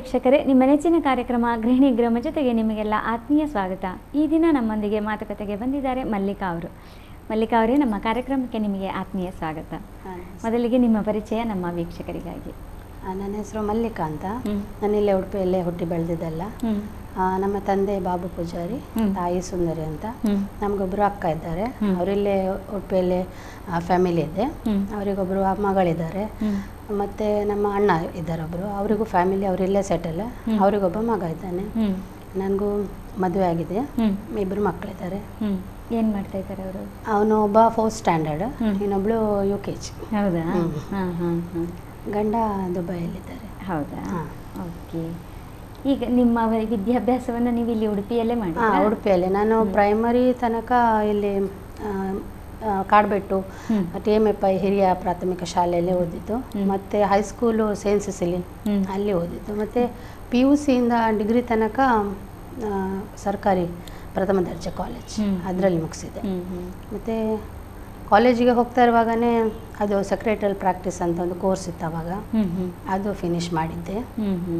ವೀಕ್ಷಕರೇ ನಿಮ್ಮ ನೆಚ್ಚಿನ ಕಾರ್ಯಕ್ರಮ ಗೃಹಿಣಿ ಗೃಹ ಜೊತೆಗೆ ನಿಮಗೆಲ್ಲ ಆತ್ಮೀಯ ಸ್ವಾಗತ ಈ ದಿನ ನಮ್ಮೊಂದಿಗೆ ಮಾತುಕತೆಗೆ ಬಂದಿದ್ದಾರೆ ಮಲ್ಲಿಕಾ ಅವರು ಮಲ್ಲಿಕಾ ಅವರೇ ನಮ್ಮ ಕಾರ್ಯಕ್ರಮಕ್ಕೆ ನಿಮಗೆ ಆತ್ಮೀಯ ಸ್ವಾಗತ ಮೊದಲಿಗೆ ನಿಮ್ಮ ಪರಿಚಯ ನಮ್ಮ ವೀಕ್ಷಕರಿಗಾಗಿ ಆ, ನನ್ನ ಹೆಸರು ಮಲ್ಲಿಕಾ ಅಂತ ಹ್ಮ್. ನಾನಿಲ್ಲೇ ಉಡುಪಿಯಲ್ಲೇ ಹುಟ್ಟಿ ಬೆಳೆದಿದ್ದಲ್ಲ ಹ್ಮ್. ಆ, ನಮ್ಮ ತಂದೆ ಬಾಬು ಪೂಜಾರಿ ಹ್ಮ್. ತಾಯಿ ಸುಂದರಿ ಅಂತ ಹ್ಮ್. ನಮಗೊಬ್ಬರು ಅಕ್ಕ ಇದ್ದಾರೆ ಹ್ಮ್. ಅವರಿಲ್ಲೇ ಉಡುಪಿಯಲ್ಲೇ ಫ್ಯಾಮಿಲಿ ಇದೆ ಹ್ಮ್. ಅವರಿಗೊಬ್ಬರು ಮಗಳಿದ್ದಾರೆ ಹ್ಮ್. ಮತ್ತು ನಮ್ಮ ಅಣ್ಣ ಇದ್ದಾರೆ ಒಬ್ಬರು ಅವರಿಗೂ ಫ್ಯಾಮಿಲಿ ಅವರಿಲ್ಲೇ ಸೆಟಲ್ ಹ್ಮ್. ಅವರಿಗೊಬ್ಬ ಮಗ ಇದ್ದಾನೆ ಹ್ಮ್. ನನಗೂ ಮದುವೆ ಆಗಿದೆ ಹ್ಮ್. ಇಬ್ಬರು ಮಕ್ಕಳಿದ್ದಾರೆ ಹ್ಮ್. ಏನ್ ಮಾಡ್ತಾ ಇದ್ದಾರೆ ಅವರು ಅವನು ಒಬ್ಬ ಫೋರ್ತ್ ಸ್ಟ್ಯಾಂಡರ್ಡ್ ಹ್ಮ್. ಇನ್ನೊಬ್ಳು ಯು ಕೆ ಜಿ ಹೌದಾ ಹ್ಮ್. ಹಾಂ ಹಾಂ ಹಾಂ ಗಂಡ ದುಬೈಯಲ್ಲಿದ್ದಾರೆ ಹೌದಾ ಹಾ. ಓಕೆ ಈಗ ನಿಮ್ಮ ವಿದ್ಯಾಭ್ಯಾಸವನ್ನು ನೀವು ಇಲ್ಲಿ ಉಡುಪಿಯಲ್ಲೇ ಹಾಂ ಮಾಡಿ ಉಡುಪಿಯಲ್ಲಿ ನಾನು ಪ್ರೈಮರಿ ತನಕ ಇಲ್ಲಿ ಆ, ಆ, ಕಾಡ್ಬೆಟ್ಟು ಹ್ಮ್. ಟಿ ಎಮ್ ಎಫ್ ಐ ಹಿರಿಯ ಪ್ರಾಥಮಿಕ ಶಾಲೆಯಲ್ಲೇ ಓದಿದ್ದು ಹ್ಮ್. ಮತ್ತು ಹೈಸ್ಕೂಲು ಸೇಂಟ್ ಸಿಸಿಲಿ ಹ್ಮ್. ಅಲ್ಲಿ ಓದಿದ್ದು ಮತ್ತು ಪಿ ಯು ಸಿಯಿಂದ ಡಿಗ್ರಿ ತನಕ ಆ, ಸರ್ಕಾರಿ ಪ್ರಥಮ ದರ್ಜೆ ಕಾಲೇಜ್ ಹ್ಮ್. ಅದರಲ್ಲಿ ಮುಗಿಸಿದೆ ಹ್ಮ್ ಹ್ಮ್ ಮತ್ತು ಕಾಲೇಜಿಗೆ ಹೋಗ್ತಾ ಇರುವಾಗಲೇ ಅದು ಸೆಕ್ರೆಟಲ್ ಪ್ರಾಕ್ಟೀಸ್ ಅಂತ ಒಂದು ಕೋರ್ಸ್ ಇತ್ತು ಅವಾಗ ಹ್ಮ್ ಹ್ಮ್ ಅದು ಫಿನಿಷ್ ಮಾಡಿದ್ದೆ ಹ್ಮ್ ಹ್ಮ್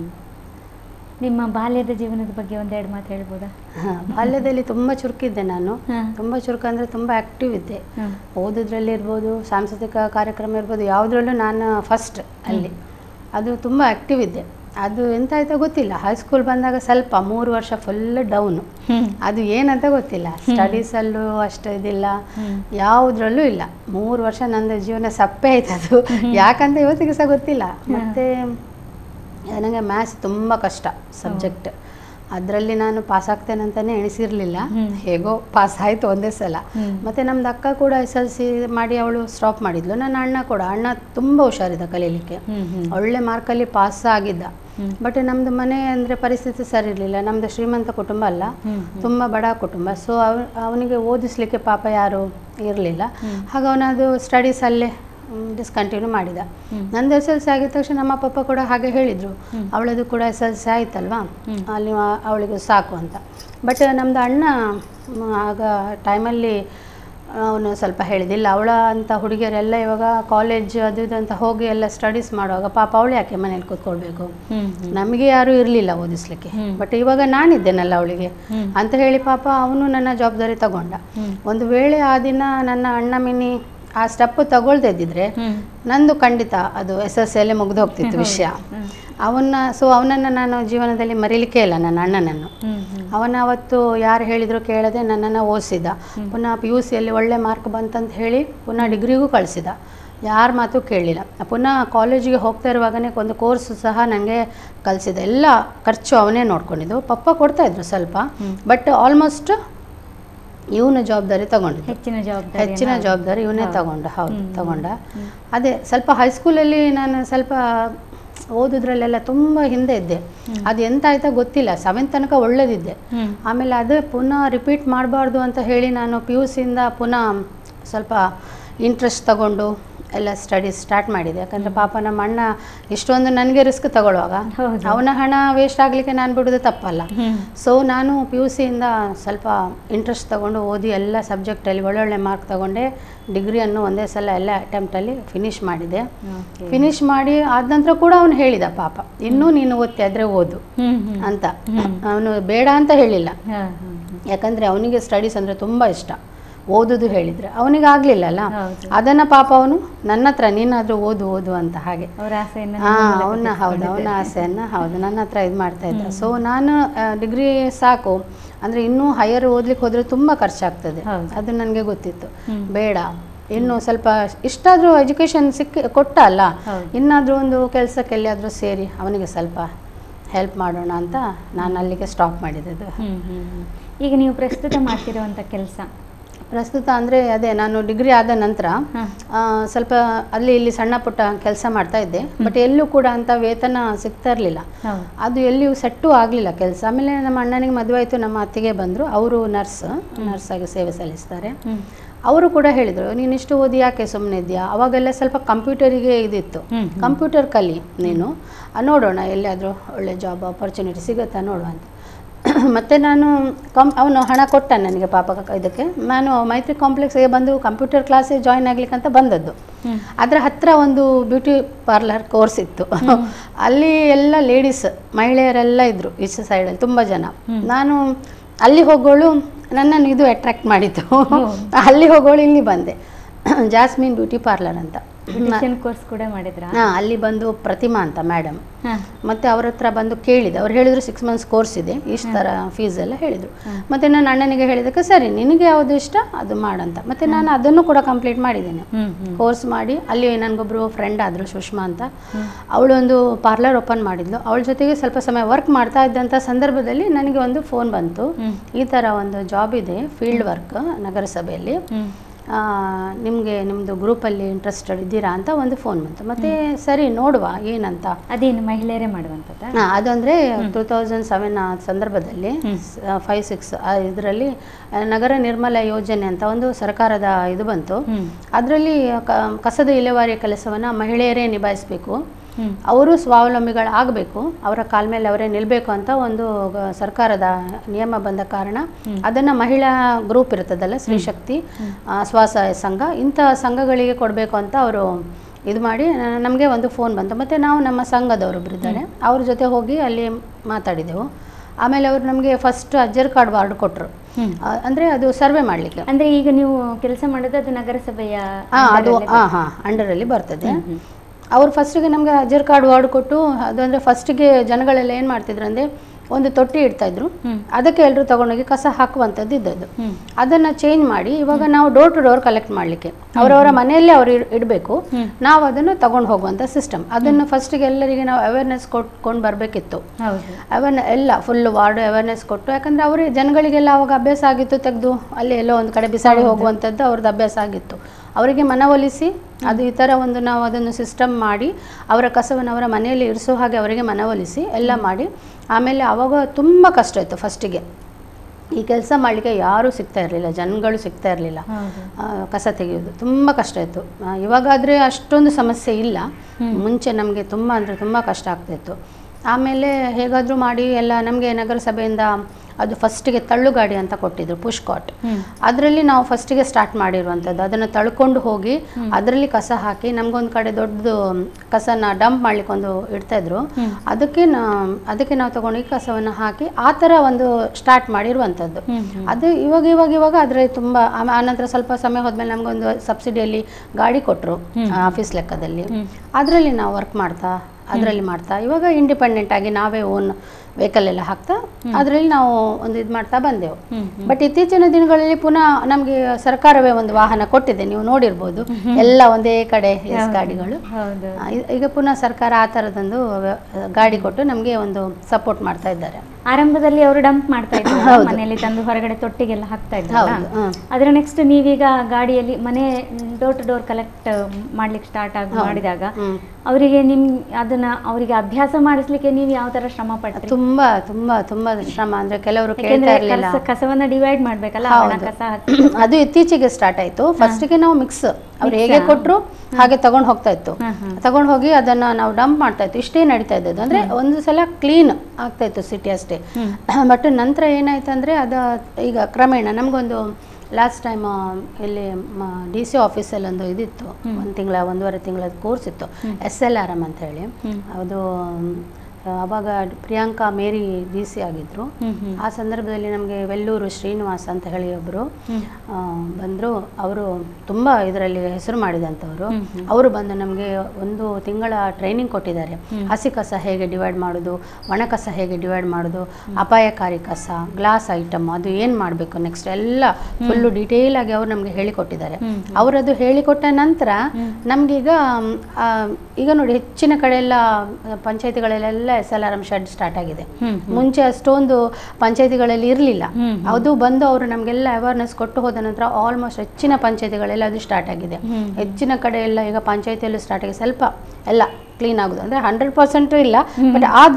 ನಿಮ್ಮ ಬಾಲ್ಯದ ಜೀವನದ ಬಗ್ಗೆ ಒಂದೆರಡು ಮಾತು ಹೇಳ್ಬೋದಾ ಹಾ, ಬಾಲ್ಯದಲ್ಲಿ ತುಂಬ ಚುರುಕಿದ್ದೆ ನಾನು ಹಾ. ತುಂಬ ಚುರುಕು ಅಂದರೆ ತುಂಬ ಆ್ಯಕ್ಟಿವ್ ಇದ್ದೆ ಹ್ಮ್. ಓದೋದ್ರಲ್ಲಿ ಇರ್ಬೋದು ಸಾಂಸ್ಕೃತಿಕ ಕಾರ್ಯಕ್ರಮ ಇರ್ಬೋದು ಯಾವುದ್ರಲ್ಲೂ ನಾನು ಫಸ್ಟ್ ಅಲ್ಲಿ ಅದು ತುಂಬ ಆ್ಯಕ್ಟಿವ್ ಇದ್ದೆ ಅದು ಎಂತ ಆಯ್ತೋ ಗೊತ್ತಿಲ್ಲ ಹೈಸ್ಕೂಲ್ ಬಂದಾಗ ಸ್ವಲ್ಪ ಮೂರು ವರ್ಷ ಫುಲ್ ಡೌನು ಹ್ಮ್. ಅದು ಏನಂತ ಗೊತ್ತಿಲ್ಲ ಸ್ಟಡೀಸಲ್ಲೂ ಅಷ್ಟು ಇದಿಲ್ಲ ಹ್ಮ್. ಯಾವುದ್ರಲ್ಲೂ ಇಲ್ಲ ಮೂರು ವರ್ಷ ನಂದು ಜೀವನ ಸಪ್ಪೆ ಆಯ್ತು ಅದು ಯಾಕಂತ ಇವತ್ತಿಗೆ ಸಹ ಗೊತ್ತಿಲ್ಲ ಮತ್ತು ನನಗೆ ಮ್ಯಾಥ್ಸ್ ತುಂಬ ಕಷ್ಟ ಸಬ್ಜೆಕ್ಟ್ ಅದರಲ್ಲಿ ನಾನು ಪಾಸ್ ಆಗ್ತೇನೆ ಅಂತಲೇ ಎಣಿಸಿರಲಿಲ್ಲ ಹ್ಮ್. ಹೇಗೋ ಪಾಸ್ ಆಯಿತು ಒಂದೇ ಸಲ ಹ್ಮ್. ಮತ್ತು ನಮ್ದು ಅಕ್ಕ ಕೂಡ ಎಸ್ ಎಲ್ ಸಿ ಮಾಡಿ ಅವಳು ಸ್ಟಾಪ್ ಮಾಡಿದ್ಲು ನನ್ನ ಅಣ್ಣ ಕೂಡ ಅಣ್ಣ ತುಂಬ ಹುಷಾರಿದ್ದ ಕಲೀಲಿಕ್ಕೆ ಹ್ಮ್ ಹ್ಮ್. ಒಳ್ಳೆ ಮಾರ್ಕಲ್ಲಿ ಪಾಸ್ ಆಗಿದ್ದ ಹ್ಮ್. ಬಟ್ ನಮ್ಮದು ಮನೆ ಅಂದರೆ ಪರಿಸ್ಥಿತಿ ಸರಿ ಇರಲಿಲ್ಲ ನಮ್ಮದು ಶ್ರೀಮಂತ ಕುಟುಂಬ ಅಲ್ಲ ಹ್ಮ್. ತುಂಬ ಬಡ ಕುಟುಂಬ ಸೊ ಅವ ಅವನಿಗೆ ಓದಿಸ್ಲಿಕ್ಕೆ ಪಾಪ ಯಾರು ಇರಲಿಲ್ಲ ಹ್ಮ್. ಹಾಗೆ ಅವನದು ಸ್ಟಡೀಸ್ ಅಲ್ಲೇ ಡಿಸ್ಕಂಟಿನ್ಯೂ ಮಾಡಿದ ಹ್ಮ್. ನಂದು ಎಸ್ ಎಲ್ ಸಿ ಆಗಿದ ತಕ್ಷಣ ನಮ್ಮ ಪಪ್ಪ ಕೂಡ ಹಾಗೆ ಹೇಳಿದರು ಹ್ಮ್. ಅವಳದು ಕೂಡ ಎಸ್ ಎಲ್ ಸಿ ಆಯ್ತಲ್ವಾ ಹ್ಮ್. ಅಲ್ಲಿ ಆ- ಅವಳಿಗೆ ಸಾಕು ಅಂತ ಬಟ್ ನಮ್ಮದು ಅಣ್ಣ ಮ್, ಆಗ ಟೈಮಲ್ಲಿ ಅವನು ಸ್ವಲ್ಪ ಹೇಳಿದಿಲ್ಲ ಅವಳ ಅಂತ ಹುಡುಗಿಯರೆಲ್ಲ ಇವಾಗ ಕಾಲೇಜ್ ಅದು ಇದು ಅಂತ ಹೋಗಿ ಎಲ್ಲ ಸ್ಟಡೀಸ್ ಮಾಡುವಾಗ ಪಾಪ ಅವಳು ಯಾಕೆ ಮನೇಲಿ ಕೂತ್ಕೊಳ್ಬೇಕು ಹ್ಮ್ ಹ್ಮ್. ನಮಗೆ ಯಾರೂ ಇರಲಿಲ್ಲ ಓದಿಸ್ಲಿಕ್ಕೆ ಹ್ಮ್. ಬಟ್ ಇವಾಗ ನಾನಿದ್ದೇನಲ್ಲ ಅವಳಿಗೆ ಹ್ಮ್. ಅಂತ ಹೇಳಿ ಪಾಪ ಅವನು ನನ್ನ ಜವಾಬ್ದಾರಿ ತಗೊಂಡ ಹ್ಮ್. ಒಂದು ವೇಳೆ ಆ ದಿನ ನನ್ನ ಅಣ್ಣ ಮಿನಿ ಆ ಸ್ಟೆಪ್ ತಗೊಳ್ದೇ ಇದ್ದಿದ್ರೆ ಹ್ಮ್. ನಂದು ಖಂಡಿತ ಅದು ಎಸ್ ಎಸ್ ಎಲ್ಲಿ ಮುಗ್ದು ಹೋಗ್ತಿತ್ತು ವಿಷಯ ಹ್ಮ್. ಅವನ್ನ ಸೊ ಅವನನ್ನು ನಾನು ಜೀವನದಲ್ಲಿ ಮರೀಲಿಕ್ಕೆ ಇಲ್ಲ ನನ್ನ ಅಣ್ಣನನ್ನು ಹ್ಮ್ ಹ್ಮ್. ಅವನ ಅವತ್ತು ಯಾರು ಹೇಳಿದ್ರು ಕೇಳದೆ ನನ್ನನ್ನು ಓದಿಸಿದ ಪುನಃ ಪಿ ಯು ಸಿಯಲ್ಲಿ ಒಳ್ಳೆ ಮಾರ್ಕ್ ಬಂತಂತ ಹೇಳಿ ಪುನಃ ಡಿಗ್ರಿಗೂ ಕಳಿಸಿದ ಯಾರ ಮಾತು ಕೇಳಲಿಲ್ಲ ಪುನಃ ಕಾಲೇಜಿಗೆ ಹೋಗ್ತಾ ಇರುವಾಗನೇ ಒಂದು ಕೋರ್ಸ್ ಸಹ ನನಗೆ ಕಲಿಸಿದ ಎಲ್ಲ ಖರ್ಚು ಅವನೇ ನೋಡ್ಕೊಂಡಿದ್ದು ಪಪ್ಪ ಕೊಡ್ತಾ ಇದ್ರು ಸ್ವಲ್ಪ ಹ್ಮ್. ಬಟ್ ಆಲ್ಮೋಸ್ಟ್ ಇವನು ಜವಾಬ್ದಾರಿ ತಗೊಂಡಿದ್ದು ಹೆಚ್ಚಿನ ಜವಾಬ್ದಾರಿ ಹೆಚ್ಚಿನ ಜವಾಬ್ದಾರಿ ಇವನೇ ಹೌದು. ತಗೊಂಡ ಹೌದು ಹ್ಮ್. ತಗೊಂಡ ಹ್ಮ್. ಅದೇ ಸ್ವಲ್ಪ ಹೈಸ್ಕೂಲಲ್ಲಿ ನಾನು ಸ್ವಲ್ಪ ಓದೋದ್ರಲ್ಲೆಲ್ಲ ತುಂಬ ಹಿಂದೆ ಇದ್ದೆ ಹ್ಮ್. ಅದು ಎಂತ ಆಯ್ತಾ ಗೊತ್ತಿಲ್ಲ ಸೆವೆಂತ್ ತನಕ ಒಳ್ಳೇದಿದ್ದೆ ಹ್ಮ್. ಆಮೇಲೆ ಅದು ಪುನಃ ರಿಪೀಟ್ ಮಾಡಬಾರ್ದು ಅಂತ ಹೇಳಿ ನಾನು ಪಿ ಯು ಸಿಯಿಂದ ಪುನಃ ಸ್ವಲ್ಪ ಇಂಟ್ರೆಸ್ಟ್ ತಗೊಂಡು ಎಲ್ಲ ಸ್ಟಡೀಸ್ ಸ್ಟಾರ್ಟ್ ಮಾಡಿದೆ ಯಾಕಂದರೆ ಪಾಪ ನಮ್ಮ ಅಣ್ಣ ಇಷ್ಟೊಂದು ನನಗೆ ರಿಸ್ಕ್ ತಗೊಳ್ಳುವಾಗ ಹೌದು. ಅವನ ಹಣ ವೇಸ್ಟ್ ಆಗಲಿಕ್ಕೆ ನಾನು ಬಿಡೋದು ತಪ್ಪಲ್ಲ ಹ್ಮ್. ಸೊ ನಾನು ಪಿ ಯು ಸಿಯಿಂದ ಸ್ವಲ್ಪ ಇಂಟ್ರೆಸ್ಟ್ ತಗೊಂಡು ಓದಿ ಎಲ್ಲ ಸಬ್ಜೆಕ್ಟಲ್ಲಿ ಒಳ್ಳೊಳ್ಳೆ ಮಾರ್ಕ್ ತಗೊಂಡೆ ಡಿಗ್ರಿಯನ್ನು ಒಂದೇ ಸಲ ಎಲ್ಲ ಅಟೆಂಪ್ಟಲ್ಲಿ ಫಿನಿಷ್ ಮಾಡಿದೆ Okay. ಫಿನಿಷ್ ಮಾಡಿ ಆದ ನಂತರ ಕೂಡ ಅವನು ಹೇಳಿದ ಪಾಪ ಇನ್ನೂ ನೀನು ಓದ್ತಿ ಆದರೆ ಓದು ಹ್ಮ್ ಹ್ಮ್. ಅಂತ ಹ್ಮ್. ಅವನು ಬೇಡ ಅಂತ ಹೇಳಿಲ್ಲ ಹಾ, ಹಾ, ಹಾ. ಯಾಕಂದರೆ ಅವನಿಗೆ ಸ್ಟಡೀಸ್ ಅಂದರೆ ತುಂಬ ಇಷ್ಟ ಓದೋದು ಹೇಳಿದರೆ ಅವನಿಗೆ ಆಗಲಿಲ್ಲಲ್ಲ ಹೌದು. ಅದನ್ನು ಪಾಪ ಅವನು ನನ್ನ ಹತ್ರ ನೀನಾದರೂ ಓದು ಓದು ಅಂತ ಹಾಗೆ ಅವ್ರ ಆಸೆಯನ್ನ ಹಾಂ ನಿಮ್ಮ ಮೂಲಕ ಅವನ ಹೌದು ಅವನ ತೀರಿಸ್ಕೊಂಡಿದ್ದಾರೆ. ಆಸೆಯನ್ನು ಹೌದು ನನ್ನ ಹತ್ರ ಇದು ಮಾಡ್ತಾ ಇದ್ದ ಸೊ ನಾನು ಡಿಗ್ರಿ ಸಾಕು ಅಂದರೆ ಇನ್ನೂ ಹೈಯರ್ ಓದ್ಲಿಕ್ಕೆ ಹೋದರೆ ತುಂಬ ಖರ್ಚಾಗ್ತದೆ ಹೌದು. ಅದು ನನಗೆ ಗೊತ್ತಿತ್ತು ಹ್ಮ್. ಬೇಡ ಇನ್ನು ಸ್ವಲ್ಪ ಇಷ್ಟಾದರೂ ಎಜುಕೇಷನ್ ಸಿಕ್ಕಿ ಕೊಟ್ಟ ಅಲ್ಲ ಹೌದು. ಇನ್ನಾದರೂ ಒಂದು ಕೆಲಸಕ್ಕೆ ಎಲ್ಲಿಯಾದರೂ ಸೇರಿ ಅವನಿಗೆ ಸ್ವಲ್ಪ ಹೆಲ್ಪ್ ಮಾಡೋಣ ಅಂತ ನಾನು ಅಲ್ಲಿಗೆ ಸ್ಟಾಪ್ ಮಾಡಿದ್ದು ಹ್ಮ್ ಹ್ಮ್ ಹ್ಮ್. ಈಗ ನೀವು ಪ್ರಸ್ತುತ ಮಾಡ್ತಿರುವಂತ ಕೆಲಸ ಪ್ರಸ್ತುತ ಅಂದರೆ ಅದೇ ನಾನು ಡಿಗ್ರಿ ಆದ ನಂತರ ಹಾ. ಆ, ಸ್ವಲ್ಪ ಅಲ್ಲಿ ಇಲ್ಲಿ ಸಣ್ಣ ಪುಟ್ಟ ಕೆಲಸ ಮಾಡ್ತಾ ಇದ್ದೆ ಬಟ್ ಎಲ್ಲೂ ಕೂಡ ಅಂತ ವೇತನ ಸಿಗ್ತಾ ಇರಲಿಲ್ಲ ಹೌದು ಅದು ಎಲ್ಲಿಯೂ ಸೆಟ್ಟು ಆಗಲಿಲ್ಲ ಕೆಲಸ ಆಮೇಲೆ ನಮ್ಮ ಅಣ್ಣನಿಗೆ ಮದುವೆ ಆಯಿತು ನಮ್ಮ ಅತ್ತಿಗೆ ಬಂದರು ಅವರು ನರ್ಸ್ ನರ್ಸ್ ಆಗಿ ಸೇವೆ ಸಲ್ಲಿಸ್ತಾರೆ ಹ್ಮ್ ಅವರು ಕೂಡ ಹೇಳಿದರು ನೀನು ಇಷ್ಟು ಓದಿ ಯಾಕೆ ಸುಮ್ಮನೆ ಇದೆಯಾ ಅವಾಗೆಲ್ಲ ಸ್ವಲ್ಪ ಕಂಪ್ಯೂಟರಿಗೆ ಇದಿತ್ತು ಹ್ಮ್. ಕಂಪ್ಯೂಟರ್ ಕಲಿ ನೀನು ಆ, ನೋಡೋಣ ಎಲ್ಲಿಯಾದರೂ ಒಳ್ಳೆ ಜಾಬ್ ಆಪರ್ಚುನಿಟಿ ಸಿಗುತ್ತಾ ನೋಡುವ ಅಂತ ಮತ್ತು ನಾನು ಕಾಮ್ ಅವನು ಹಣ ಕೊಟ್ಟ ನನಗೆ ಪಾಪ ಕ- ಇದಕ್ಕೆ ನಾನು ಮೈತ್ರಿ ಕಾಂಪ್ಲೆಕ್ಸ್ಗೆ ಬಂದು ಕಂಪ್ಯೂಟರ್ ಕ್ಲಾಸಿಗೆ ಜಾಯ್ನ್ ಆಗ್ಲಿಕ್ಕಂತ ಬಂದದ್ದು ಹ್ಮ್. ಅದರ ಹತ್ರ ಒಂದು ಬ್ಯೂಟಿ ಪಾರ್ಲರ್ ಕೋರ್ಸ್ ಇತ್ತು ಅಲ್ಲಿ ಎಲ್ಲ ಲೇಡೀಸ್ ಮಹಿಳೆಯರೆಲ್ಲ ಇದ್ದರು ಈಚೆ ಸೈಡಲ್ಲಿ ತುಂಬ ಜನ ನಾನು ಅಲ್ಲಿ ಹೋಗೋಳು ನನ್ನನ್ನು ಇದು ಅಟ್ರಾಕ್ಟ್ ಮಾಡಿತ್ತು ಅಲ್ಲಿ ಹೋಗೋಳು ಇಲ್ಲಿ ಬಂದೆ ಜಾಸ್ಮಿನ್ ಬ್ಯೂಟಿ ಪಾರ್ಲರ್ ಅಂತ ಬ್ಯೂಟಿಷಿಯನ್ ಕೋರ್ಸ್ ಕೂಡ ಮಾಡಿದ್ರಾ ಹಾಂ ಅಲ್ಲಿ ಬಂದು ಪ್ರತಿಮಾ ಅಂತ ಮೇಡಮ್ ಹಾ ಮತ್ತು ಅವ್ರ ಹತ್ರ ಬಂದು ಕೇಳಿದೆ ಅವ್ರು ಹೇಳಿದ್ರು ಸಿಕ್ಸ್ ಮಂತ್ಸ್ ಕೋರ್ಸ್ ಇದೆ ಇಷ್ಟು ಥರ ಫೀಸ್ ಎಲ್ಲ ಹೇಳಿದರು ಮತ್ತು ನಾನು ಅಣ್ಣನಿಗೆ ಹೇಳಿದಕ್ಕೆ ಸರಿ ನಿನಗೆ ಯಾವುದು ಇಷ್ಟ ಅದು ಮಾಡಂತ ಮತ್ತು ನಾನು ಅದನ್ನು ಕೂಡ ಕಂಪ್ಲೀಟ್ ಮಾಡಿದ್ದೇನೆ ಹ್ಮ್ ಹ್ಮ್ ಕೋರ್ಸ್ ಮಾಡಿ ಅಲ್ಲಿ ನನಗೊಬ್ಬರು ಫ್ರೆಂಡ್ ಆದರು ಸುಷ್ಮಾ ಅಂತ ಅವಳೊಂದು ಪಾರ್ಲರ್ ಓಪನ್ ಮಾಡಿದ್ಲು ಅವಳ ಜೊತೆಗೆ ಸ್ವಲ್ಪ ಸಮಯ ವರ್ಕ್ ಮಾಡ್ತಾ ಇದ್ದಂಥ ಸಂದರ್ಭದಲ್ಲಿ ನನಗೆ ಒಂದು ಫೋನ್ ಬಂತು ಹ್ಮ್. ಈ ಥರ ಒಂದು ಜಾಬ್ ಇದೆ ಫೀಲ್ಡ್ ವರ್ಕ್ ನಗರಸಭೆಯಲ್ಲಿ ಹ್ಮ್ ನಿಮಗೆ ನಿಮ್ಮದು ಗ್ರೂಪಲ್ಲಿ ಇಂಟ್ರೆಸ್ಟೆಡ್ ಇದ್ದೀರಾ ಅಂತ ಒಂದು ಫೋನ್ ಬಂತು ಮತ್ತು ಸರಿ ನೋಡುವ ಏನಂತ ಅದೇನು ಮಹಿಳೆಯರೇ ಮಾಡುವಂಥದ್ದಾ ಹಾಂ ಅದಂದರೆ ಟೂ ತೌಸಂಡ್ ಸೆವೆನ್ ಆ ಸಂದರ್ಭದಲ್ಲಿ ಹ್ಮ್. ಫೈವ್ ಸಿಕ್ಸ್ ಇದರಲ್ಲಿ ನಗರ ನಿರ್ಮಲ ಯೋಜನೆ ಅಂತ ಒಂದು ಸರ್ಕಾರದ ಇದು ಬಂತು ಹ್ಮ್ ಅದರಲ್ಲಿ ಕಸದ ಇಲೆವಾರಿಯ ಕೆಲಸವನ್ನು ಮಹಿಳೆಯರೇ ನಿಭಾಯಿಸಬೇಕು ಹ್ಮ್ ಅವರು ಸ್ವಾವಲಂಬಿಗಳಾಗಬೇಕು ಅವರ ಕಾಲ ಮೇಲೆ ಅವರೇ ನಿಲ್ಲಬೇಕು ಅಂತ ಒಂದು ಗ- ಸರ್ಕಾರದ ನಿಯಮ ಬಂದ ಕಾರಣ ಅದನ್ನು ಮಹಿಳಾ ಗ್ರೂಪ್ ಇರ್ತದಲ್ಲ ಸ್ತ್ರೀಶಕ್ತಿ ಆ, ಸ್ವಸಹಾಯ ಸಂಘ ಇಂಥ ಸಂಘಗಳಿಗೆ ಕೊಡಬೇಕು ಅಂತ ಅವರು ಇದು ಮಾಡಿ ನಮಗೆ ಒಂದು ಫೋನ್ ಬಂತು ಮತ್ತು ನಾವು ನಮ್ಮ ಸಂಘದವರೊಬ್ಬರು ಇದ್ದಾರೆ ಅವ್ರ ಜೊತೆ ಹೋಗಿ ಅಲ್ಲಿ ಮಾತಾಡಿದೆವು ಆಮೇಲೆ ಅವರು ನಮಗೆ ಫಸ್ಟ್ ಅಜ್ಜರ್ ಕಾರ್ಡ್ ವಾರ್ಡ್ ಕೊಟ್ಟರು ಹ್ಮ್. ಅಂದರೆ ಅದು ಸರ್ವೆ ಮಾಡಲಿಕ್ಕೆ ಅಂದ್ರೆ ಈಗ ನೀವು ಕೆಲಸ ಮಾಡೋದು ಅದು ನಗರಸಭೆಯ ಹಾಂ ಅದು under ಅಲ್ಲೇ ಹಾಂ ಹಾಂ ಅಂಡರಲ್ಲಿ ಬರ್ತದೆ ಹ್ಮ್, ಹ್ಮ್. ಅವ್ರು ಫಸ್ಟಿಗೆ ನಮಗೆ ಅಜರ್ ಕಾರ್ಡ್ ವಾರ್ಡ್ ಕೊಟ್ಟು ಅದು ಅಂದರೆ ಫಸ್ಟಿಗೆ ಜನಗಳೆಲ್ಲ ಏನು ಮಾಡ್ತಿದ್ರು ಅಂದರೆ ಒಂದು ತೊಟ್ಟಿ ಇಡ್ತಾಯಿದ್ರು ಹ್ಮ್. ಅದಕ್ಕೆ ಎಲ್ಲರೂ ತಗೊಂಡೋಗಿ ಕಸ ಹಾಕುವಂಥದ್ದು ಇದ್ದದ್ದು ಹ್ಮ್. ಅದನ್ನು ಚೇಂಜ್ ಮಾಡಿ ಇವಾಗ ನಾವು ಡೋರ್ ಟು ಡೋರ್ ಕಲೆಕ್ಟ್ ಮಾಡಲಿಕ್ಕೆ ಅವರವರ ಮನೆಯಲ್ಲೇ ಅವ್ರು ಇಡ್- ಇಡಬೇಕು ಹ್ಮ್. ನಾವು ಅದನ್ನು ತಗೊಂಡು ಹೋಗುವಂಥ ಸಿಸ್ಟಮ್ ಅದನ್ನು ಫಸ್ಟಿಗೆ ಎಲ್ಲರಿಗೆ ನಾವು ಅವೇರ್ನೆಸ್ ಕೊಟ್ಕೊಂಡು ಬರಬೇಕಿತ್ತು ಹೌದು ಅವನ್ನ ಎಲ್ಲ ಫುಲ್ ವಾರ್ಡ್ ಅವೇರ್ನೆಸ್ ಕೊಟ್ಟು ಯಾಕಂದ್ರೆ ಅವರು ಜನಗಳಿಗೆಲ್ಲ ಅವಾಗ ಅಭ್ಯಾಸ ಆಗಿತ್ತು ತೆಗೆದು ಅಲ್ಲಿ ಎಲ್ಲೋ ಒಂದು ಕಡೆ ಬಿಸಾಡಿ ಹೋಗುವಂಥದ್ದು ಅವ್ರದ್ದು ಅಭ್ಯಾಸ ಆಗಿತ್ತು ಅವರಿಗೆ ಮನವೊಲಿಸಿ ಅದು ಈ ಥರ ಒಂದು ನಾವು ಅದನ್ನು ಸಿಸ್ಟಮ್ ಮಾಡಿ ಅವರ ಕಸವನ್ನು ಅವರ ಮನೆಯಲ್ಲಿ ಇರಿಸೋ ಹಾಗೆ ಅವರಿಗೆ ಮನವೊಲಿಸಿ ಎಲ್ಲ ಮಾಡಿ ಆಮೇಲೆ ಆವಾಗ ತುಂಬ ಕಷ್ಟ ಇತ್ತು ಫಸ್ಟಿಗೆ ಈ ಕೆಲಸ ಮಾಡಲಿಕ್ಕೆ ಯಾರೂ ಸಿಗ್ತಾ ಇರಲಿಲ್ಲ ಜನಗಳು ಸಿಗ್ತಾ ಇರಲಿಲ್ಲ ಹೌದು ಕಸ ತೆಗೆಯೋದು ತುಂಬ ಕಷ್ಟ ಇತ್ತು ಆ, ಇವಾಗಾದರೆ ಅಷ್ಟೊಂದು ಸಮಸ್ಯೆ ಇಲ್ಲ ಮುಂಚೆ ನಮಗೆ ತುಂಬ ಅಂದರೆ ತುಂಬ ಕಷ್ಟ ಆಗ್ತಾಯಿತ್ತು ಆಮೇಲೆ ಹೇಗಾದರೂ ಮಾಡಿ ಎಲ್ಲ ನಮಗೆ ನಗರಸಭೆಯಿಂದ ಅದು ಫಸ್ಟಿಗೆ ತಳ್ಳುಗಾಡಿ ಅಂತ ಕೊಟ್ಟಿದ್ರು ಪುಷ್ ಕಾಟ್ ಹ್ಮ್. ಅದರಲ್ಲಿ ನಾವು ಫಸ್ಟಿಗೆ ಸ್ಟಾರ್ಟ್ ಮಾಡಿರುವಂಥದ್ದು ಅದನ್ನು ತಳ್ಕೊಂಡು ಹೋಗಿ ಅದರಲ್ಲಿ ಕಸ ಹಾಕಿ ನಮಗೊಂದು ಕಡೆ ದೊಡ್ಡದು ಕಸನ ಡಂಪ್ ಮಾಡ್ಲಿಕ್ಕೆ ಒಂದು ಇಡ್ತಾಯಿದ್ರು ಹ್ಮ್. ಅದಕ್ಕೆ ನಾ ಅದಕ್ಕೆ ನಾವು ತಗೊಂಡೋಗಿ ಕಸವನ್ನು ಹಾಕಿ ಆ ಥರ ಒಂದು ಸ್ಟಾರ್ಟ್ ಮಾಡಿರುವಂಥದ್ದು ಹ್ಮ್, ಹ್ಮ್. ಅದು ಇವಾಗ ಇವಾಗ ಇವಾಗ ಅದರಲ್ಲಿ ತುಂಬ ಆಮ- ಆನಂತರ ಸ್ವಲ್ಪ ಸಮಯ ಹೋದ್ಮೇಲೆ ನಮಗೊಂದು ಸಬ್ಸಿಡಿಯಲ್ಲಿ ಗಾಡಿ ಕೊಟ್ಟರು ಆಫೀಸ್ ಲೆಕ್ಕದಲ್ಲಿ ಅದರಲ್ಲಿ ನಾವು ವರ್ಕ್ ಮಾಡ್ತಾ ಅದರಲ್ಲಿ ಮಾಡ್ತಾ ಇವಾಗ ಇಂಡಿಪೆಂಡೆಂಟ್ ಆಗಿ ನಾವೇ ಓನ್ ವೆಹಿಕಲ್ ಎಲ್ಲ ಹಾಕ್ತಾ ಅದರಲ್ಲಿ ನಾವು ಒಂದು ಇದು ಮಾಡ್ತಾ ಬಂದೆವು ಹ್ಮ್, ಬಟ್ ಇತ್ತೀಚಿನ ದಿನಗಳಲ್ಲಿ ಪುನಃ ನಮಗೆ ಸರ್ಕಾರವೇ ಒಂದು ವಾಹನ ಕೊಟ್ಟಿದೆ ನೀವು ನೋಡಿರ್ಬೋದು ಎಲ್ಲ ಒಂದೇ ಕಡೆ ಎಸ್ ಗಾಡಿಗಳು ಹೌದು ಆ, ಇ- ಈಗ ಪುನಃ ಸರ್ಕಾರ ಆ ಥರದೊಂದು ವ್ಯ- ಗಾಡಿ ಕೊಟ್ಟು ನಮಗೆ ಒಂದು ಸಪೋರ್ಟ್ ಮಾಡ್ತಾ ಇದ್ದಾರೆ ಆರಂಭದಲ್ಲಿ ಅವರು ಡಂಪ್ ಮಾಡ್ತಾ ಇದ್ರು ಮನೆಯಲ್ಲಿ ತಂದು ಹೊರಗಡೆ ತೊಟ್ಟಿಗೆಲ್ಲ ಹಾಕ್ತಾ ಇದ್ರಲ್ಲ ಹೌದು ಹ್ಮ್. ಅದರ ನೆಕ್ಸ್ಟ್ ನೀವೀಗ ಗಾಡಿಯಲ್ಲಿ ಮನೆ ಡೋರ್ ಟು ಡೋರ್ ಕಲೆಕ್ಟ್ ಮಾಡ್ಲಿಕ್ಕೆ ಸ್ಟಾರ್ಟ್ ಆಗಿ ಮಾಡಿದಾಗ ಹ್ಮ್. ಅವರಿಗೆ ನಿಮ್ ಅದನ್ನ ಅವರಿಗೆ ಅಭ್ಯಾಸ ಮಾಡಿಸ್ಲಿಕ್ಕೆ ನೀವು ಯಾವ ತರ ಶ್ರಮ ಪಟ್ರಿ ತುಂಬಾ ತುಂಬಾ ತುಂಬಾ ಶ್ರಮ ಅಂದ್ರೆ ಕೆಲವರು ಕೇಳ್ತಾ ಯಾಕೆಂದ್ರೆ ಇರ್ಲಿಲ್ಲ ಕಸ- ಕಸವನ್ನ ಡಿವೈಡ್ ಮಾಡ್ಬೇಕಲ್ಲ ಒಣ ಹೌದು. ಕಸ ಹಾಕಿ ಅದು ಇತ್ತೀಚೆಗೆ ಸ್ಟಾರ್ಟ್ ಆಯ್ತು ಫಸ್ಟಿಗೆ ನಾವು ಮಿಕ್ಸ್ ಅವ್ರು ಹೇಗೆ ಕೊಟ್ರು ಹಾಗೆ ತಗೊಂಡ್ ಹೋಗ್ತಾ ಇತ್ತು ಹಾ, ಹಾ. ತಗೊಂಡ್ ಹೋಗಿ ಅದನ್ನ ನಾವು ಡಂಪ್ ಮಾಡ್ತಾ ಇತ್ತು ಇಷ್ಟೇ ನಡೀತಾ ಇದ್ದದ್ದು ಅಂದ್ರೆ ಒಂದು ಸಲ ಕ್ಲೀನ್ ಆಗ್ತಾ ಇತ್ತು ಸಿಟಿ ಅಷ್ಟೇ ಬಟ್ ನಂತರ ಏನಾಯ್ತು ಅಂದ್ರೆ ಅದ ಈಗ ಕ್ರಮೇಣ ನಮಗೊಂದು ಲಾಸ್ಟ್ ಟೈಮ್ ಇಲ್ಲಿ ಡಿ ಸಿ ಆಫೀಸಲ್ಲಿ ಒಂದು ಇದಿತ್ತು ಒಂದು ತಿಂಗಳ ಒಂದೂವರೆ ತಿಂಗಳ ಕೋರ್ಸ್ ಇತ್ತು ಎಸ್ ಎಲ್ ಆರ್ ಎಮ್ ಅಂತ ಹೇಳಿ ಹ್ಮ್. ಅದು ಆ, ಅವಾಗ ಪ್ರಿಯಾಂಕಾ ಮೇರಿ ಡಿ ಸಿ ಆಗಿದ್ರು ಹ್ಮ್ ಹ್ಮ್ ಆ ಸಂದರ್ಭದಲ್ಲಿ ನಮಗೆ ವೆಲ್ಲೂರು ಶ್ರೀನಿವಾಸ್ ಅಂತ ಹೇಳಿ ಒಬ್ಬರು ಹ್ಮ್. ಬಂದರು ಅವರು ತುಂಬ ಇದರಲ್ಲಿ ಹೆಸರು ಮಾಡಿದಂಥವ್ರು ಹ್ಮ್, ಹ್ಮ್. ಅವರು ಬಂದು ನಮಗೆ ಒಂದು ತಿಂಗಳ ಟ್ರೈನಿಂಗ್ ಕೊಟ್ಟಿದ್ದಾರೆ ಹಸಿ ಕಸ ಹೇಗೆ ಡಿವೈಡ್ ಮಾಡೋದು ಒಣ ಕಸ ಹೇಗೆ ಡಿವೈಡ್ ಮಾಡೋದು ಅಪಾಯಕಾರಿ ಕಸ ಗ್ಲಾಸ್ ಐಟಮ್ ಅದು ಏನು ಮಾಡಬೇಕು ನೆಕ್ಸ್ಟ್ ಎಲ್ಲ ಫುಲ್ಲು ಡೀಟೇಲ್ ಆಗಿ ಅವರು ನಮಗೆ ಹೇಳಿಕೊಟ್ಟಿದ್ದಾರೆ ಹ್ಮ್. ಅವರದು ಹೇಳಿಕೊಟ್ಟ ನಂತರ ನಮಗೀಗ ಮ್, ಆ, ಈಗ ನೋಡಿ ಹೆಚ್ಚಿನ ಕಡೆ ಎಲ್ಲ ಪಂಚಾಯತಿಗಳಲ್ಲೆಲ್ಲ S L R M shed start ಆಗಿದೆ ಹ್ಮ್ ಮುಂಚೆ ಅಷ್ಟೊಂದು ಪಂಚಾಯತಿಗಳಲ್ಲಿ ಇರಲಿಲ್ಲ ಹ್ಮ್. ಅದು ಬಂದು ಅವರು ನಮಗೆಲ್ಲ ಅವೇರ್ನೆಸ್ ಕೊಟ್ಟು ಹೋದ ನಂತರ ಆಲ್ಮೋಸ್ಟ್ ಹೆಚ್ಚಿನ ಪಂಚಾಯತಿಗಳೆಲ್ಲ ಅದು ಸ್ಟಾರ್ಟ್ ಆಗಿದೆ ಹ್ಮ್. ಹೆಚ್ಚಿನ ಕಡೆ ಎಲ್ಲ ಈಗ ಪಂಚಾಯತಿಯಲ್ಲೂ ಸ್ಟಾರ್ಟ್ ಆಗಿದೆ ಸ್ವಲ್ಪ ಎಲ್ಲ ಕ್ಲೀನ್ ಆಗೋದು ಅಂದರೆ ಹಂಡ್ರೆಡ್ ಪರ್ಸೆಂಟು ಇಲ್ಲ ಬಟ್ ಆದರೂ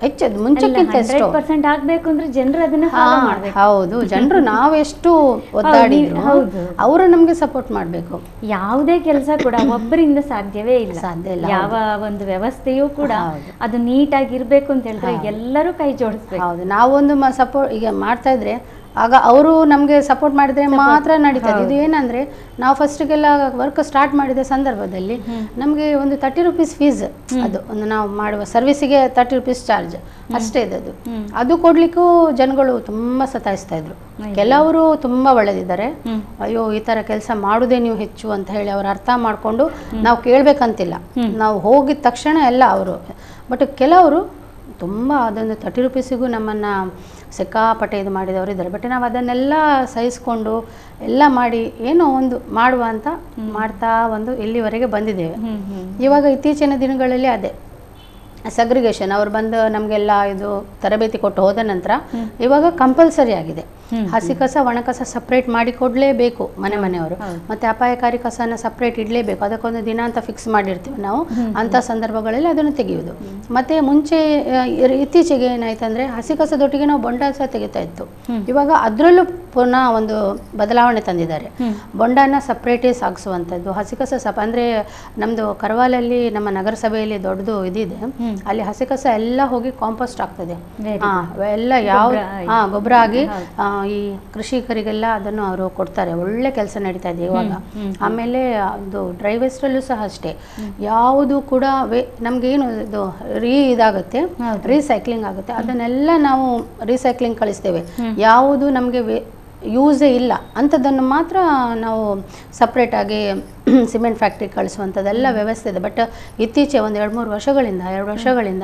ಹೆಚ್ಚದು ಮುಂಚೆಕ್ಕಿಂತ ಎಷ್ಟೋ ಹಂಡ್ರೆಡ್ ಪರ್ಸೆಂಟ್ ಆಗ್ಬೇಕು ಅಂದ್ರೆ ಜನರು ಅದನ್ನ ಹಾ, ಫಾಲೋ ಮಾಡ್ಬೇಕು ಹೌದು ಜನರು ನಾವೆಷ್ಟು ಒದ್ದಾಡಿದ್ರು ಹೌದು. ಅವರು ನಮಗೆ ಸಪೋರ್ಟ್ ಮಾಡಬೇಕು ಯಾವುದೇ ಕೆಲಸ ಕೂಡ ಒಬ್ಬರಿಂದ ಸಾಧ್ಯವೇ ಇಲ್ಲ ಸಾಧ್ಯ ಇಲ್ಲ, ಯಾವ ಒಂದು ವ್ಯವಸ್ಥೆಯೂ ಕೂಡ ಹೌದು. ಅದು ನೀಟಾಗಿ ಇರ್ಬೇಕು ಅಂತ ಹೇಳಿದ್ರೆ ಎಲ್ಲರೂ ಕೈ ಜೋಡಿಸ್ಬೇಕು ಹೌದು ನಾವೊಂದು ಸಪೋರ್ಟ್ ಈಗ ಮಾಡ್ತಾ ಇದ್ರೆ ಆಗ ಅವರು ನಮಗೆ ಸಪೋರ್ಟ್ ಮಾಡಿದ್ರೆ ಮಾತ್ರ ನಡೀತದೆ ಇದು ಏನಂದ್ರೆ ನಾವು ಫಸ್ಟಿಗೆಲ್ಲ ವರ್ಕ್ ಸ್ಟಾರ್ಟ್ ಮಾಡಿದ ಸಂದರ್ಭದಲ್ಲಿ ನಮಗೆ ಒಂದು ತರ್ಟಿ ರುಪೀಸ್ ಫೀಸ್ ಅದು ಒಂದು ನಾವು ಮಾಡುವ ಸರ್ವಿಸಿಗೆ ತರ್ಟಿ ರುಪೀಸ್ ಚಾರ್ಜ್ ಅಷ್ಟೇ ಇದ್ದದ್ದು ಅದು ಕೊಡ್ಲಿಕ್ಕೂ ಜನಗಳು ತುಂಬಾ ಸತಾಯಿಸ್ತಾ ಇದ್ರು ಕೆಲವರು ತುಂಬಾ ಒಳ್ಳೆದಿದ್ದಾರೆ ಅಯ್ಯೋ ಈ ತರ ಕೆಲಸ ಮಾಡುದೇ ನೀವು ಹೆಚ್ಚು ಅಂತ ಹೇಳಿ ಅವರು ಅರ್ಥ ಮಾಡ್ಕೊಂಡು ನಾವು ಕೇಳ್ಬೇಕಂತಿಲ್ಲ ನಾವು ಹೋಗಿದ ತಕ್ಷಣ ಎಲ್ಲ ಅವರು ಬಟ್ ಕೆಲವರು ತುಂಬ ಅದೊಂದು ತರ್ಟಿ ರುಪೀಸಿಗೂ ನಮ್ಮನ್ನು ಸಿಕ್ಕಾಪಟ್ಟೆ ಇದು ಮಾಡಿದವರು ಇದ್ದಾರೆ ಬಟ್ ನಾವು ಅದನ್ನೆಲ್ಲ ಸಹಿಸ್ಕೊಂಡು ಎಲ್ಲ ಮಾಡಿ ಏನೋ ಒಂದು ಮಾಡುವ ಅಂತ ಮಾಡ್ತಾ ಒಂದು ಇಲ್ಲಿವರೆಗೆ ಬಂದಿದ್ದೇವೆ ಹ್ಮ್ ಹ್ಮ್ ಇವಾಗ ಇತ್ತೀಚಿನ ದಿನಗಳಲ್ಲಿ ಅದೇ ಸಗ್ರಿಗೇಷನ್ ಅವ್ರು ಬಂದು ನಮಗೆಲ್ಲ ಇದು ತರಬೇತಿ ಕೊಟ್ಟು ಹೋದ ನಂತರ ಇವಾಗ ಕಂಪಲ್ಸರಿ ಆಗಿದೆ ಹಸಿ ಕಸ ಒಣ ಕಸ ಸಪ್ರೇಟ್ ಮಾಡಿ ಕೊಡಲೇಬೇಕು ಮನೆ ಮನೆಯವರು ಮತ್ತೆ ಅಪಾಯಕಾರಿ ಕಸನ ಸಪ್ರೇಟ್ ಇಡಲೇಬೇಕು ಅದಕ್ಕೊಂದು ದಿನ ಅಂತ ಫಿಕ್ಸ್ ಮಾಡಿರ್ತೀವಿ ನಾವು ಅಂಥ ಸಂದರ್ಭಗಳಲ್ಲಿ ಅದನ್ನು ತೆಗೆಯುವುದು ಮತ್ತೆ ಮುಂಚೆ ಆ, ಇರ್- ಇತ್ತೀಚೆಗೆ ಏನಾಯ್ತಂದ್ರೆ ಹಸಿ ಕಸದೊಟ್ಟಿಗೆ ನಾವು ಬೊಂಡ ಸಹ ತೆಗಿತಾ ಇತ್ತು ಇವಾಗ ಅದರಲ್ಲೂ ಪುನಃ ಒಂದು ಬದಲಾವಣೆ ತಂದಿದ್ದಾರೆ ಬೊಂಡನ ಸಪ್ರೇಟೇ ಸಾಗಿಸುವಂಥದ್ದು ಹಸಿ ಕಸ ಸಪ್ ಅಂದರೆ ನಮ್ಮದು ಕರ್ವಾಲಲ್ಲಿ ನಮ್ಮ ನಗರಸಭೆಯಲ್ಲಿ ದೊಡ್ಡದು ಇದಿದೆ ಅಲ್ಲಿ ಹಸಿ ಕಸ ಎಲ್ಲ ಹೋಗಿ ಕಾಂಪೋಸ್ಟ್ ಆಗ್ತದೆ Very ಹಾ, ಎಲ್ಲ ಯಾವ ಗೊಬ್ರ ಆಗಿ. ಹಾ ಗೊಬ್ಬರ ಆಗಿ ಆ, ಈ ಕೃಷಿಕರಿಗೆಲ್ಲ ಅದನ್ನು ಅವರು ಕೊಡ್ತಾರೆ ಒಳ್ಳೆ ಕೆಲಸ ನಡೀತಾ ಇದೆ ಇವಾಗ ಆಮೇಲೆ ಅದು ಡ್ರೈ ವೇಸ್ಟಲ್ಲೂ ಸಹ ಅಷ್ಟೇ ಯಾವುದು ಕೂಡ ವೇ ನಮಗೇನು ಇದು ರೀ ಇದಾಗುತ್ತೆ ರೀಸೈಕ್ಲಿಂಗ್ ಆಗುತ್ತೆ ಅದನ್ನೆಲ್ಲ ನಾವು ರೀಸೈಕ್ಲಿಂಗ್ ಕಳಿಸ್ತೇವೆ ಯಾವುದು ನಮಗೆ ಯೂಸೇ ಇಲ್ಲ ಅಂಥದ್ದನ್ನು ಮಾತ್ರ ನಾವು ಸಪ್ರೇಟಾಗಿ ಸಿಮೆಂಟ್ ಫ್ಯಾಕ್ಟ್ರಿ ಕಳಿಸುವಂಥದ್ದೆಲ್ಲ ವ್ಯವಸ್ಥೆ ಇದೆ ಬಟ್ ಇತ್ತೀಚೆ ಒಂದು ಎರಡು ಮೂರು ವರ್ಷಗಳಿಂದ ಎರಡು ವರ್ಷಗಳಿಂದ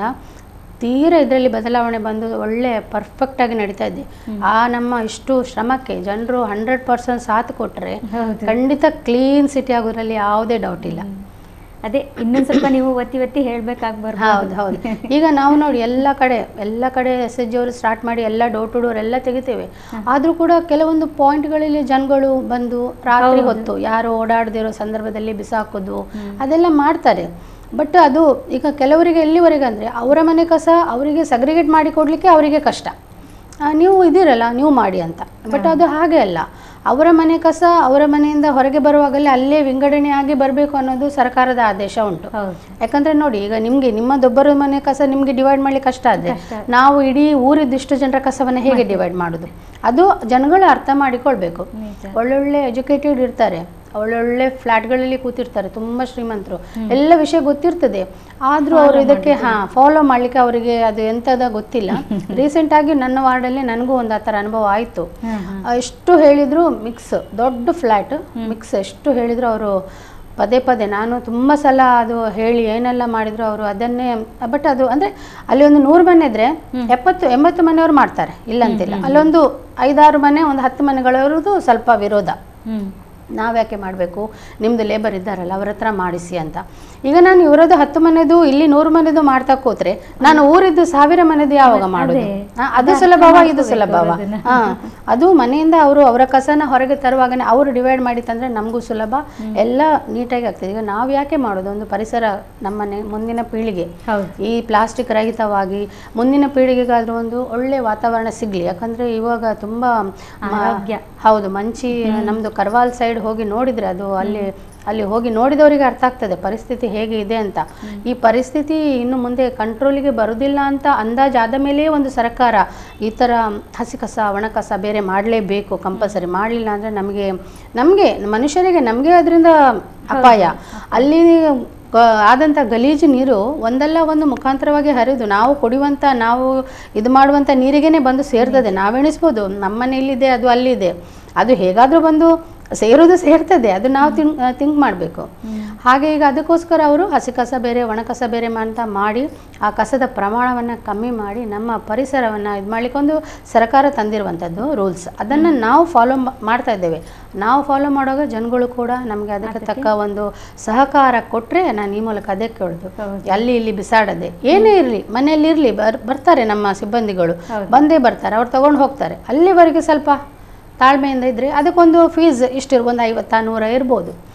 ತೀರಾ ಇದರಲ್ಲಿ ಬದಲಾವಣೆ ಬಂದು ಒಳ್ಳೆ ಪರ್ಫೆಕ್ಟಾಗಿ ನಡೀತಾ ಇದೆ ಆ ನಮ್ಮ ಇಷ್ಟು ಶ್ರಮಕ್ಕೆ ಜನರು ಹಂಡ್ರೆಡ್ ಪರ್ಸೆಂಟ್ ಸಾಥ್ ಕೊಟ್ಟರೆ ಹೌದು. ಖಂಡಿತ ಕ್ಲೀನ್ ಸಿಟಿ ಆಗೋದ್ರಲ್ಲಿ ಯಾವುದೇ ಡೌಟ್ ಇಲ್ಲ ಅದೇ ಇನ್ನೊಂದ್ ಸ್ವಲ್ಪ ನೀವು ಒತ್ತಿ ಒತ್ತಿ ಹೇಳ್ಬೇಕಾಗಿ ಹೌದು ಹೌದು ಈಗ ನಾವು ನೋಡಿ ಎಲ್ಲ ಕಡೆ ಎಲ್ಲ ಕಡೆ ಎಸ್ ಎಚ್ ಅವರು ಸ್ಟಾರ್ಟ್ ಮಾಡಿ ಎಲ್ಲ ಡೋರ್ ಟು ಡೋರ್ ಎಲ್ಲ ತೆಗಿತೇವೆ ಆದರೂ ಕೂಡ ಕೆಲವೊಂದು ಪಾಯಿಂಟ್ಗಳಲ್ಲಿ ಜನಗಳು ಬಂದು ರಾತ್ರಿ ಹೊತ್ತು ಯಾರು ಓಡಾಡದಿರೋ ಸಂದರ್ಭದಲ್ಲಿ ಬಿಸಾಕೋದು ಅದೆಲ್ಲ ಮಾಡ್ತಾರೆ ಬಟ್ ಅದು ಈಗ ಕೆಲವರಿಗೆ ಎಲ್ಲಿವರೆಗೆ ಅಂದರೆ ಅವರ ಮನೆ ಕಸ ಅವರಿಗೆ ಸಗ್ರಿಗೇಟ್ ಮಾಡಿ ಕೊಡಲಿಕ್ಕೆ ಅವರಿಗೆ ಕಷ್ಟ ಆ, ನೀವು ಇದ್ದೀರಲ್ಲ ನೀವು ಮಾಡಿ ಅಂತ ಬಟ್ ಅದು ಹಾಗೆ ಅಲ್ಲ ಅವರ ಮನೆ ಕಸ ಅವರ ಮನೆಯಿಂದ ಹೊರಗೆ ಬರುವಾಗಲೇ ಅಲ್ಲೇ ವಿಂಗಡಣೆ ಆಗಿ ಬರಬೇಕು ಅನ್ನೋದು ಸರ್ಕಾರದ ಆದೇಶ ಉಂಟು ಹೌದು ಯಾಕಂದ್ರೆ ನೋಡಿ ಈಗ ನಿಮ್ಗೆ ನಿಮ್ಮದೊಬ್ಬರ ಮನೆ ಕಸ ನಿಮ್ಗೆ ಡಿವೈಡ್ ಮಾಡ್ಲಿಕ್ಕೆ ಕಷ್ಟ ಆದ್ರೆ ಕಷ್ಟ. ನಾವು ಇಡೀ ಊರಿದ್ದಿಷ್ಟು ಜನರ ಕಸವನ್ನ ಹೇಗೆ ಡಿವೈಡ್ ಮಾಡುದು ಅದು ಜನಗಳು ಅರ್ಥ ಮಾಡಿಕೊಳ್ಬೇಕು ನಿಜ. ಒಳ್ಳೊಳ್ಳೆ ಎಜುಕೇಟೆಡ್ ಇರ್ತಾರೆ ಒಳ್ಳೊಳ್ಳೆ ಫ್ಲಾಟ್ಗಳಲ್ಲಿ ಕೂತಿರ್ತಾರೆ ತುಂಬಾ ಶ್ರೀಮಂತರು ಎಲ್ಲ ವಿಷಯ ಗೊತ್ತಿರ್ತದೆ ಆದ್ರೂ ಅವರು ಇದಕ್ಕೆ ಹಾ ಫಾಲೋ ಮಾಡ್ಲಿಕ್ಕೆ ಅವರಿಗೆ ಅದು ಎಂತದ ಗೊತ್ತಿಲ್ಲ ರೀಸೆಂಟ್ ಆಗಿ ನನ್ನ ವಾರ್ಡಲ್ಲಿ ನನಗೂ ಒಂದು ಆ ಥರ ಅನುಭವ ಆಯ್ತು ಹ್ಮ್, ಹ್ಮ್. ಆ, ಎಷ್ಟು ಹೇಳಿದ್ರು ಮಿಕ್ಸ್ ದೊಡ್ಡ ಫ್ಲ್ಯಾಟ್ ಮಿಕ್ಸ್ ಎಷ್ಟು ಹೇಳಿದ್ರು ಅವರು ಪದೇ ಪದೇ ನಾನು ತುಂಬ ಸಲ ಅದು ಹೇಳಿ ಏನೆಲ್ಲ ಮಾಡಿದ್ರು ಅವರು ಅದನ್ನೇ ಬಟ್ ಅದು ಅಂದರೆ ಅಲ್ಲಿ ಒಂದು ನೂರು ಮನೆ ಇದ್ರೆ ಎಪ್ಪತ್ತು ಎಂಬತ್ತು ಮನೆಯವರು ಮಾಡ್ತಾರೆ ಇಲ್ಲಂತಿಲ್ಲ ಅಲ್ಲೊಂದು ಐದಾರು ಮನೆ ಒಂದು ಹತ್ತು ಮನೆಗಳವ್ರದ್ದು ಸ್ವಲ್ಪ ವಿರೋಧ ಹ್ಮ್ ನಾವ್ಯಾಕೆ ಮಾಡಬೇಕು ನಿಮ್ಮದು ಲೇಬರ್ ಇದ್ದಾರಲ್ಲ ಅವ್ರ ಹತ್ರ ಮಾಡಿಸಿ ಅಂತ ಈಗ ನಾನು ಇವರದ್ದು ಹತ್ತು ಮನೆದು ಇಲ್ಲಿ ನೂರು ಮನೆದು ಮಾಡ್ತಾ ಕೂತ್ರೆ ನಾನು ಊರಿದ್ದು ಸಾವಿರ ಮನೆದು ಯಾವಾಗ ಮಾಡೋದು ಅದೇ. ಹಾ, ಅದು ಸುಲಭವ ಇದು ಸುಲಭವ ಹಾ ಅದು ಮನೆಯಿಂದ ಅವರು ಅವರ ಕಸನ ಹೊರಗೆ ತರುವಾಗನೇ ಅವರು ಡಿವೈಡ್ ಮಾಡಿ ತಂದ್ರೆ ನಮಗೂ ಸುಲಭ ಎಲ್ಲ ನೀಟಾಗಿ ಆಗ್ತದೆ ಈಗ ನಾವು ಯಾಕೆ ಮಾಡೋದು ಒಂದು ಪರಿಸರ ನಮ್ಮನೆ ಮುಂದಿನ ಪೀಳಿಗೆ ಹೌದು ಈ ಪ್ಲಾಸ್ಟಿಕ್ ರಹಿತವಾಗಿ ಮುಂದಿನ ಪೀಳಿಗೆಗಾದ್ರೂ ಒಂದು ಒಳ್ಳೆ ವಾತಾವರಣ ಸಿಗ್ಲಿ ಯಾಕಂದ್ರೆ ಇವಾಗ ತುಂಬಾ ಮ- ಆರೋಗ್ಯ. ಹೌದು ಮಂಚಿ ನಮ್ದು ಕರ್ವಾಲ್ ಸೈಡ್ ಹೋಗಿ ನೋಡಿದ್ರೆ ಅದು ಅಲ್ಲಿ ಅಲ್ಲಿ ಹೋಗಿ ನೋಡಿದವರಿಗೆ ಅರ್ಥ ಆಗ್ತದೆ ಪರಿಸ್ಥಿತಿ ಹೇಗೆ ಇದೆ ಅಂತ ಈ ಪರಿಸ್ಥಿತಿ ಇನ್ನು ಮುಂದೆ ಕಂಟ್ರೋಲಿಗೆ ಬರುವುದಿಲ್ಲ ಅಂತ ಅಂದಾಜಾದ ಮೇಲೆಯೇ ಒಂದು ಸರ್ಕಾರ ಈ ಥರ ಹಸಿ ಕಸ ಒಣ ಕಸ ಬೇರೆ ಮಾಡಲೇಬೇಕು ಕಂಪಲ್ಸರಿ ಮಾಡಲಿಲ್ಲ ಅಂದರೆ ನಮಗೆ ನಮಗೆ ಮನುಷ್ಯರಿಗೆ ನಮಗೆ ಅದರಿಂದ ಅಪಾಯ ಅಲ್ಲಿ ಗ- ಆದಂಥ ಗಲೀಜು ನೀರು ಒಂದಲ್ಲ ಒಂದು ಮುಖಾಂತರವಾಗಿ ಹರಿದು ನಾವು ಕುಡಿಯುವಂಥ ನಾವು ಇದು ಮಾಡುವಂಥ ನೀರಿಗೇನೆ ಬಂದು ಸೇರ್ತದೆ ನಾವೆಣಿಸ್ಬೋದು ನಮ್ಮ ಮನೆಯಲ್ಲಿದೆ ಅದು ಅಲ್ಲಿದೆ ಅದು ಹೇಗಾದರೂ ಬಂದು ಸೇರೋದು ಸೇರ್ತದೆ ಅದು ನಾವು ತಿಂಕ್ ಥಿಂಕ್ ಮಾಡಬೇಕು ಹಾಗೆ ಈಗ ಅದಕ್ಕೋಸ್ಕರ ಅವರು ಹಸಿ ಕಸ ಬೇರೆ ಒಣ ಕಸ ಬೇರೆ ಅಂತ ಮಾಡಿ ಆ ಕಸದ ಪ್ರಮಾಣವನ್ನು ಕಮ್ಮಿ ಮಾಡಿ ನಮ್ಮ ಪರಿಸರವನ್ನು ಇದು ಮಾಡಲಿಕ್ಕೆ ಒಂದು ಸರ್ಕಾರ ತಂದಿರುವಂಥದ್ದು ರೂಲ್ಸ್ ಅದನ್ನು ನಾವು ಫಾಲೋ ಮಾಡ್ತಾ ಇದ್ದೇವೆ ನಾವು ಫಾಲೋ ಮಾಡುವಾಗ ಜನಗಳು ಕೂಡ ನಮಗೆ ಅದಕ್ಕೆ ತಕ್ಕ ಒಂದು ಸಹಕಾರ ಕೊಟ್ಟರೆ ನಾನು ಈ ಮೂಲಕ ಅದೇ ಕೇಳೋದು ಹೌದು. ಅಲ್ಲಿ ಇಲ್ಲಿ ಬಿಸಾಡದೆ ಏನೇ ಇರಲಿ ಮನೆಯಲ್ಲಿ ಇರಲಿ ಬರ್ ಬರ್ತಾರೆ ನಮ್ಮ ಸಿಬ್ಬಂದಿಗಳು ಹೌದು. ಬಂದೇ ಬರ್ತಾರೆ ಅವ್ರು ತಗೊಂಡು ಹೋಗ್ತಾರೆ ಅಲ್ಲಿವರೆಗೆ ಸ್ವಲ್ಪ ತಾಳ್ಮೆಯಿಂದ ಇದ್ದರೆ ಅದಕ್ಕೊಂದು ಫೀಸ್ ಇಷ್ಟಿರ್ ಒಂದು ಐವತ್ತ ನೂರ ಇರ್ಬೋದು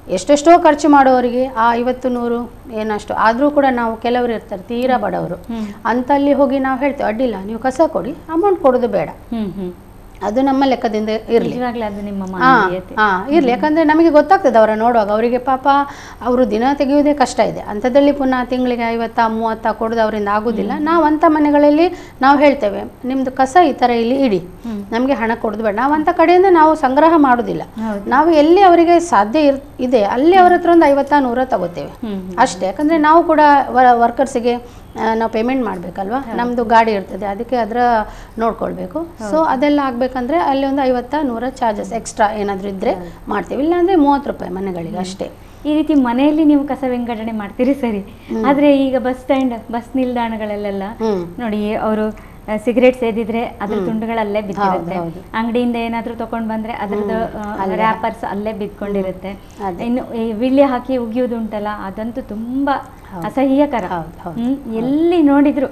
ಎಷ್ಟೆಷ್ಟೋ ಖರ್ಚು ಮಾಡೋರಿಗೆ ಆ ಐವತ್ತು ನೂರು ಏನಷ್ಟು ಆದರೂ ಕೂಡ ನಾವು ಕೆಲವರು ಇರ್ತಾರೆ ತೀರಾ ಬಡವರು ಹ್ಮ್. ಅಂತಲ್ಲಿ ಹೋಗಿ ನಾವು ಹೇಳ್ತೇವೆ ಅಡ್ಡಿಲ್ಲ ನೀವು ಕಸ ಕೊಡಿ ಅಮೌಂಟ್ ಕೊಡೋದು ಬೇಡ ಹ್ಮ್ ಹ್ಮ್ ಅದು ನಮ್ಮ ಲೆಕ್ಕದಿಂದ ಇರಲಿ ನಿಜವಾಗ್ಲೂ ಅದು ನಿಮ್ಮ ಹಾ ಮಾನವೀಯತೆ ಹಾ ಇರ್ಲಿ ಯಾಕಂದ್ರೆ ನಮಗೆ ಗೊತ್ತಾಗ್ತದೆ ಅವರ ನೋಡುವಾಗ ಅವರಿಗೆ ಪಾಪ ಅವರು ದಿನ ತೆಗೆಯುವುದೇ ಕಷ್ಟ ಇದೆ ಅಂಥದ್ರಲ್ಲಿ ಪುನಃ ತಿಂಗಳಿಗೆ ಐವತ್ತ ಮೂವತ್ತ ಕೊಡೋದು ಅವರಿಂದ ಆಗುದಿಲ್ಲ ನಾವು ಅಂಥ ಮನೆಗಳಲ್ಲಿ ನಾವು ಹೇಳ್ತೇವೆ ನಿಮ್ದು ಕಸ ಈ ಥರ ಇಲ್ಲಿ ಇಡಿ ಹ್ಮ್. ನಮಗೆ ಹಣ ಕೊಡೋದು ಬೇಡ ನಾವು ಅಂಥ ಕಡೆಯಿಂದ ನಾವು ಸಂಗ್ರಹ ಮಾಡೋದಿಲ್ಲ ಹೌದು ನಾವು ಎಲ್ಲಿ ಅವರಿಗೆ ಸಾಧ್ಯ ಇರ್ ಇದೆ ಅಲ್ಲಿ ಅವ್ರ ಹತ್ರ ಒಂದು ಐವತ್ತ ನೂರ ತಗೋತೇವೆ ಹ್ಮ್ ಅಷ್ಟೇ ಯಾಕಂದ್ರೆ ನಾವು ಕೂಡ ವರ್ಕರ್ಸಿಗೆ ನಾವು ಪೇಮೆಂಟ್ ಮಾಡಬೇಕಲ್ವಾ ನಮ್ಮದು ಗಾಡಿ ಇರ್ತದೆ ಅದಕ್ಕೆ ಅದರ ನೋಡ್ಕೊಳ್ಬೇಕು ಸೊ ಅದೆಲ್ಲ ಆಗಬೇಕಂದ್ರೆ ಅಲ್ಲಿ ಒಂದು ಐವತ್ತ ನೂರ ಚಾರ್ಜಸ್ ಎಕ್ಸ್ಟ್ರಾ ಏನಾದರೂ ಇದ್ದರೆ ಮಾಡ್ತೀವಿ ಇಲ್ಲಾಂದರೆ ಮೂವತ್ತು ರೂಪಾಯಿ ಮನೆಗಳಿಗೆ ಅಷ್ಟೇ ಈ ರೀತಿ ಮನೆಯಲ್ಲಿ ನೀವು ಕಸ ವಿಂಗಡಣೆ ಮಾಡ್ತೀರಿ ಸರಿ ಆದ್ರೆ ಈಗ ಬಸ್ ಸ್ಟ್ಯಾಂಡ್ ಬಸ್ ನಿಲ್ದಾಣಗಳಲ್ಲೆಲ್ಲ ಹ್ಞೂ ನೋಡಿ ಅವರು ಸಿಗರೇಟ್ ಸೇದಿದ್ರೆ ಅದ್ರ ತುಂಡುಗಳಲ್ಲೇ ಬಿದ್ದಿರುತ್ತೆ ಹೌದು. ಅಂಗಡಿಯಿಂದ ಏನಾದ್ರೂ ತಗೊಂಡ್ ಬಂದ್ರೆ ಅದ್ರದ್ದು ರ್ಯಾಪರ್ಸ್ ಅಲ್ಲೇ ಬಿದ್ಕೊಂಡಿರುತ್ತೆ ಅದೇ. ಇನ್ನು ಈ ವಿಳ್ಳಿ ಹಾಕಿ ಉಗಿಯೋದುಂಟಲ್ಲ ಅದಂತೂ ತುಂಬಾ ಅಸಹ್ಯಕರ ಹೌದು, ಹೌದು. ಹ್ಮ್ ಎಲ್ಲಿ ನೋಡಿದ್ರು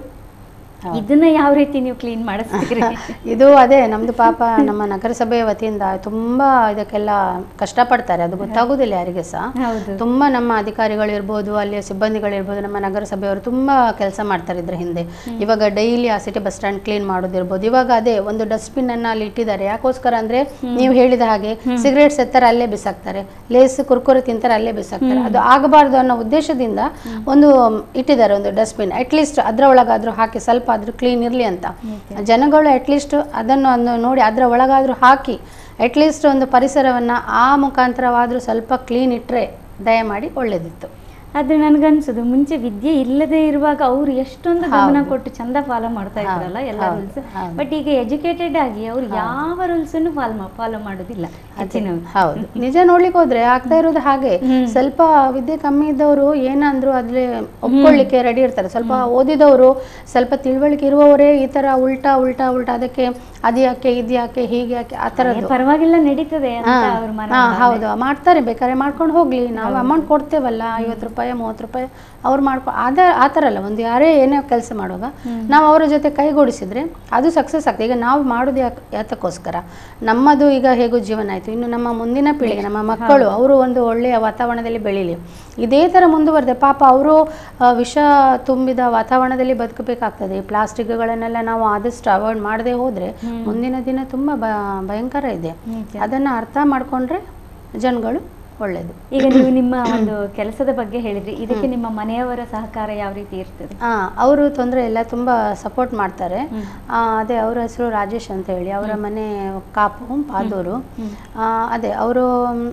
ಇದನ್ನ ಯಾವ ರೀತಿ ನೀವು ಕ್ಲೀನ್ ಮಾಡಿಸ್ತೀರಿ ಇದು ಅದೇ ನಮ್ಮದು ಪಾಪ ನಮ್ಮ ನಗರಸಭೆಯ ವತಿಯಿಂದ ತುಂಬ ಇದಕ್ಕೆಲ್ಲ ಕಷ್ಟಪಡ್ತಾರೆ ಅದು ಗೊತ್ತಾಗೋದಿಲ್ಲ ಯಾರಿಗೆ ಸಹ ಹೌದು ತುಂಬ ನಮ್ಮ ಅಧಿಕಾರಿಗಳಿರ್ಬೋದು ಅಲ್ಲಿಯ ಸಿಬ್ಬಂದಿಗಳಿರ್ಬೋದು ನಮ್ಮ ನಗರಸಭೆಯವರು ತುಂಬ ಕೆಲಸ ಮಾಡ್ತಾರೆ ಇದ್ರ ಹಿಂದೆ ಇವಾಗ ಡೈಲಿ ಆ ಸಿಟಿ ಬಸ್ ಸ್ಟ್ಯಾಂಡ್ ಕ್ಲೀನ್ ಮಾಡೋದಿರ್ಬೋದು ಇವಾಗ ಅದೇ ಒಂದು ಡಸ್ಟ್ಬಿನ್ ಅನ್ನ ಅಲ್ಲಿ ಇಟ್ಟಿದ್ದಾರೆ ಯಾಕೋಸ್ಕರ ಅಂದ್ರೆ ನೀವು ಹೇಳಿದ ಹಾಗೆ ಸಿಗರೇಟ್ಸ್ ಎತ್ತಾರೆ ಅಲ್ಲೇ ಬಿಸಾಕ್ತಾರೆ ಲೇಸ್ ಕುರ್ಕುರೆ ತಿಂತಾರೆ ಅಲ್ಲೇ ಬಿಸಾಕ್ತಾರೆ ಅದು ಆಗಬಾರ್ದು ಅನ್ನೋ ಉದ್ದೇಶದಿಂದ ಒಂದು ಇಟ್ಟಿದ್ದಾರೆ ಒಂದು ಡಸ್ಟ್ಬಿನ್ ಅಟ್ಲೀಸ್ಟ್ ಅದ್ರ ಒಳಗಾದ್ರೂ ಹಾಕಿ ಸ್ವಲ್ಪ ಆದ್ರೂ ಕ್ಲೀನ್ ಇರಲಿ ಅಂತ ಜನಗಳು ಅಟ್ಲೀಸ್ಟ್ ಅದನ್ನು ಒಂದು ನೋಡಿ ಅದರ ಒಳಗಾದ್ರೂ ಹಾಕಿ ಅಟ್ಲೀಸ್ಟ್ ಒಂದು ಪರಿಸರವನ್ನ ಆ ಮುಖಾಂತರವಾದ್ರೂ ಸ್ವಲ್ಪ ಕ್ಲೀನ್ ಇಟ್ಟರೆ ದಯಮಾಡಿ ಒಳ್ಳೇದಿತ್ತು ಆದ್ರೆ ನನ್ಗನ್ಸುದು ಮುಂಚೆ ವಿದ್ಯೆ ಇಲ್ಲದೆ ಇರುವಾಗ ಅವ್ರು ಎಷ್ಟೊಂದು ಗಮನ ಕೊಟ್ಟು ಚಂದ ಫಾಲೋ ಮಾಡ್ತಾ ಇದ್ರಲ್ಲ ಎಲ್ಲ ರೂಲ್ಸ್ ಬಟ್ ಈಗ ಎಜುಕೇಟೆಡ್ ಆಗಿ ಅವ್ರು ಯಾವ ರೂಲ್ಸ್ ಫಾಲೋ ಫಾಲೋ ಮಾಡೋದಿಲ್ಲ ಹೆಚ್ಚಿನವ್ರು ಹೌದು ನಿಜ ನೋಡ್ಲಿಕ್ಕೆ ಹೋದ್ರೆ ಆಗ್ತಾ ಇರೋದು ಹಾಗೆ ಸ್ವಲ್ಪ ವಿದ್ಯೆ ಕಮ್ಮಿ ಇದ್ದವರು ಏನಂದ್ರು ಅದ್ರಲ್ಲಿ ಒಪ್ಕೊಳ್ಳಿಕ್ಕೆ ರೆಡಿ ಇರ್ತಾರೆ ಸ್ವಲ್ಪ ಓದಿದವರು ಸ್ವಲ್ಪ ತಿಳುವಳಿಕೆ ಇರುವವರೇ ಈ ತರ ಉಲ್ಟಾ ಉಲ್ಟಾ ಉಲ್ಟಾ ಅದಕ್ಕೆ ಅದು ಯಾಕೆ ಇದು ಯಾಕೆ ಹೀಗೆ ಯಾಕೆ ಆ ಏ, ಥರದ್ದು ಪರವಾಗಿಲ್ಲ ನಡೀತದೆ ಅಂತ ಹಾ, ಅವ್ರ ಮನ ಹಾ, ಹೌದು ಮಾಡ್ತಾರೆ ಬೇಕಾದ್ರೆ ಮಾಡ್ಕೊಂಡು ಹೋಗ್ಲಿ ನಾವು ಅಮೌಂಟ್ ಕೊಡ್ತೇವಲ್ಲ ಐವತ್ತು ರೂಪಾಯಿ ಮೂವತ್ತು ರೂಪಾಯಿ ಅವ್ರು ಮಾಡ್ಕೊ ಅದ ಆ ಥರ ಅಲ್ಲ ಒಂದು ಯಾರೇ ಏನೇ ಕೆಲಸ ಮಾಡುವಾಗ ನಾವು ಅವರ ಜೊತೆ ಕೈಗೂಡಿಸಿದ್ರೆ ಅದು ಸಕ್ಸಸ್ ಆಗ್ತದೆ ಈಗ ನಾವು ಮಾಡೋದು ಯಾಕೆ ಯಾತಕ್ಕೋಸ್ಕರ ನಮ್ಮದು ಈಗ ಹೇಗೂ ಜೀವನ ಆಯಿತು ಇನ್ನು ನಮ್ಮ ಮುಂದಿನ ಪೀಳಿಗೆ ನಮ್ಮ ಮಕ್ಕಳು ಅವರು ಒಂದು ಒಳ್ಳೆಯ ವಾತಾವರಣದಲ್ಲಿ ಬೆಳೀಲಿ ಇದೇ ಥರ ಮುಂದುವರೆದೆ ಪಾಪ ಅವರು ವಿಷ ತುಂಬಿದ ವಾತಾವರಣದಲ್ಲಿ ಬದುಕಬೇಕಾಗ್ತದೆ ಈ ಪ್ಲಾಸ್ಟಿಕ್ಗಳನ್ನೆಲ್ಲ ನಾವು ಆದಷ್ಟು ಅವಾಯ್ಡ್ ಮಾಡದೆ ಹೋದರೆ ಮುಂದಿನ ದಿನ ತುಂಬ ಬ ಭಯಂಕರ ಇದೆ ಅದನ್ನು ಅರ್ಥ ಮಾಡಿಕೊಂಡ್ರೆ ಜನಗಳು ಒಳ್ಳೆಯದು ಈಗ ನೀವು ನಿಮ್ಮ ಒಂದು ಕೆಲಸದ ಬಗ್ಗೆ ಹೇಳಿದ್ರಿ ಇದಕ್ಕೆ ನಿಮ್ಮ ಮನೆಯವರ ಸಹಕಾರ ಯಾವ ರೀತಿ ಇರ್ತದೆ ಅವರು ತೊಂದರೆ ಇಲ್ಲ ತುಂಬ ಸಪೋರ್ಟ್ ಮಾಡ್ತಾರೆ ಆ, ಅದೇ ಅವರ ಹೆಸರು ರಾಜೇಶ್ ಅಂತ ಹೇಳಿ ಅವರ ಮನೆ ಕಾಪು ಪಾದೂರು ಆ, ಅದೇ ಅವರು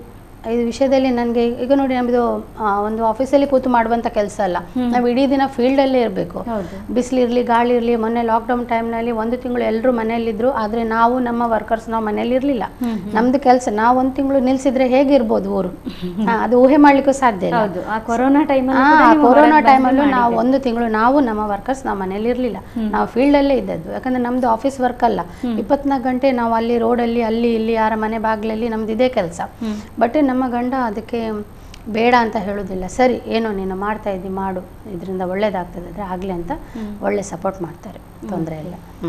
ಈ ವಿಷಯದಲ್ಲಿ ನನಗೆ ಈಗ ನೋಡಿ ನಮ್ಮದು ಆ, ಒಂದು ಆಫೀಸಲ್ಲಿ ಕೂತು ಮಾಡುವಂಥ ಕೆಲಸ ಅಲ್ಲ ನಾವು ಇಡೀ ದಿನ ಫೀಲ್ಡಲ್ಲೇ ಇರಬೇಕು ಹೌದು ಬಿಸಿಲಿರಲಿ ಗಾಳಿ ಇರಲಿ ಮೊನ್ನೆ ಲಾಕ್ಡೌನ್ ಟೈಮ್ನಲ್ಲಿ ಒಂದು ತಿಂಗಳು ಎಲ್ಲರೂ ಮನೆಯಲ್ಲಿದ್ದರು ಆದರೆ ನಾವು ನಮ್ಮ ವರ್ಕರ್ಸ್ ನಾವು ಮನೇಲಿ ಇರಲಿಲ್ಲ ನಮ್ಮದು ಕೆಲಸ ನಾವು ಒಂದು ತಿಂಗಳು ನಿಲ್ಲಿಸಿದ್ರೆ ಹೇಗಿರ್ಬೋದು ಊರು ಹಾ, ಅದು ಊಹೆ ಮಾಡಲಿಕ್ಕೂ ಸಾಧ್ಯ ಇಲ್ಲ ಹೌದು ಆ ಕೊರೋನಾ ಟೈಮಲ್ಲಿ ಆ ಕೊರೋನಾ ಟೈಮಲ್ಲೂ ನಾವು ಒಂದು ತಿಂಗಳು ನಾವು ನಮ್ಮ ವರ್ಕರ್ಸ್ ನಾವು ಮನೇಲಿ ಇರಲಿಲ್ಲ ನಾವು ಫೀಲ್ಡಲ್ಲೇ ಇದ್ದದ್ದು ಯಾಕಂದ್ರೆ ನಮ್ದು ಆಫೀಸ್ ವರ್ಕ್ ಅಲ್ಲ ಇಪ್ಪತ್ನಾಲ್ಕು ಗಂಟೆ ನಾವು ಅಲ್ಲಿ ರೋಡಲ್ಲಿ ಅಲ್ಲಿ ಇಲ್ಲಿ ಯಾರ ಮನೆ ಬಾಗಿಲಲ್ಲಿ ನಮ್ದು ಇದೇ ಕೆಲಸ ಬಟ್ ನಮ್ಮ ಗಂಡ ಅದಕ್ಕೆ ಬೇಡ ಅಂತ ಹೇಳೋದಿಲ್ಲ ಸರಿ ಏನೋ ನೀನು ಮಾಡ್ತಾ ಇದ್ದಿ ಮಾಡು ಇದರಿಂದ ಒಳ್ಳೇದಾಗ್ತದೆ ಅಂದರೆ ಆಗಲಿ ಅಂತ ಒಳ್ಳೆ ಸಪೋರ್ಟ್ ಮಾಡ್ತಾರೆ ತೊಂದರೆ ಇಲ್ಲ ಹ್ಞೂ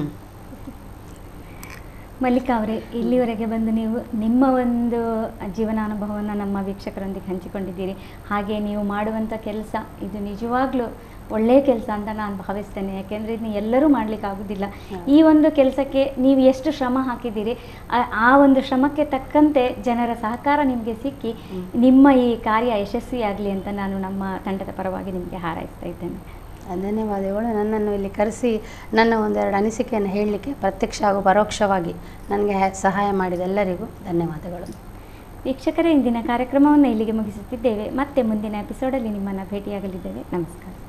ಮಲ್ಲಿಕಾ ಅವರೇ ಇಲ್ಲಿವರೆಗೆ ಬಂದು ನೀವು ನಿಮ್ಮ ಒಂದು ಜೀವನಾನುಭವವನ್ನು ನಮ್ಮ ವೀಕ್ಷಕರೊಂದಿಗೆ ಹಂಚಿಕೊಂಡಿದ್ದೀರಿ ಹಾಗೆ ನೀವು ಮಾಡುವಂಥ ಕೆಲಸ ಇದು ನಿಜವಾಗ್ಲೂ ಒಳ್ಳೆಯ ಕೆಲಸ ಅಂತ ನಾನು ಭಾವಿಸ್ತೇನೆ ಯಾಕೆಂದರೆ ಇದನ್ನ ಎಲ್ಲರೂ ಮಾಡ್ಲಿಕ್ಕೆ ಆಗೋದಿಲ್ಲ ಈ ಒಂದು ಕೆಲಸಕ್ಕೆ ನೀವು ಎಷ್ಟು ಶ್ರಮ ಹಾಕಿದ್ದೀರಿ ಆ- ಆ ಒಂದು ಶ್ರಮಕ್ಕೆ ತಕ್ಕಂತೆ ಜನರ ಸಹಕಾರ ನಿಮಗೆ ಸಿಕ್ಕಿ ನಿಮ್ಮ ಈ ಕಾರ್ಯ ಯಶಸ್ವಿಯಾಗಲಿ ಅಂತ ನಾನು ನಮ್ಮ ತಂಡದ ಪರವಾಗಿ ನಿಮಗೆ ಹಾರೈಸ್ತಾ ಇದ್ದೇನೆ ಧನ್ಯವಾದಗಳು ನನ್ನನ್ನು ಇಲ್ಲಿ ಕರೆಸಿ ನನ್ನ ಒಂದೆರಡು ಅನಿಸಿಕೆಯನ್ನು ಹೇಳಲಿಕ್ಕೆ ಪ್ರತ್ಯಕ್ಷ ಹಾಗೂ ಪರೋಕ್ಷವಾಗಿ ನನಗೆ ಹೆ- ಸಹಾಯ ಮಾಡಿದ ಎಲ್ಲರಿಗೂ ಧನ್ಯವಾದಗಳು ವೀಕ್ಷಕರೇ ಇಂದಿನ ಕಾರ್ಯಕ್ರಮವನ್ನು ಇಲ್ಲಿಗೆ ಮುಗಿಸುತ್ತಿದ್ದೇವೆ ಮತ್ತೆ ಮುಂದಿನ ಎಪಿಸೋಡಲ್ಲಿ ನಿಮ್ಮನ್ನು ಭೇಟಿಯಾಗಲಿದ್ದೇವೆ ನಮಸ್ಕಾರ